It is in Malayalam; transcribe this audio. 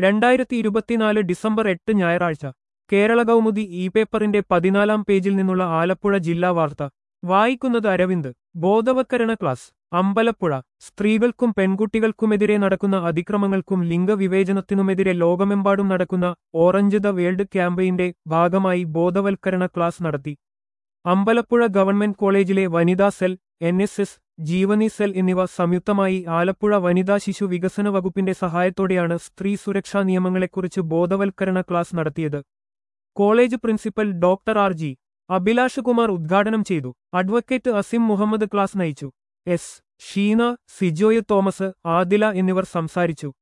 രണ്ടായിരത്തി ഇരുപത്തിനാല് ഡിസംബർ എട്ട് ഞായറാഴ്ച കേരള കൗമുദി ഇ പേപ്പറിന്റെ പതിനാലാം പേജിൽ നിന്നുള്ള ആലപ്പുഴ ജില്ലാ വാർത്ത വായിക്കുന്നത് അരവിന്ദ് ബോധവത്കരണ ക്ലാസ് അമ്പലപ്പുഴ സ്ത്രീകൾക്കും പെൺകുട്ടികൾക്കുമെതിരെ നടക്കുന്ന അതിക്രമങ്ങൾക്കും ലിംഗവിവേചനത്തിനുമെതിരെ ലോകമെമ്പാടും നടക്കുന്ന ഓറഞ്ച് ദ വേൾഡ് ക്യാമ്പയിന്റെ ഭാഗമായി ബോധവൽക്കരണ ക്ലാസ് നടത്തി അമ്പലപ്പുഴ ഗവൺമെന്റ് കോളേജിലെ വനിതാ cell N S S Jeevani cell എന്നിവ സംയുക്തമായി ആലപ്പുഴ വനിതാ ശിശു വികസന വകുപ്പിന്റെ സഹായത്തോടെയാണ് സ്ത്രീ സുരക്ഷാ നിയമങ്ങളെക്കുറിച്ച് ബോധവൽക്കരണ ക്ലാസ് നടത്തിയത് college principal doctor R G Abhilash Kumar ഉദ്ഘാടനം ചെയ്തു അഡ്വക്കേറ്റ് അസിം മുഹമ്മദ് ക്ലാസ് നയിച്ചു എസ് ഷീന സിജോയ് തോമസ് ആദില എന്നിവർ സംസാരിച്ചു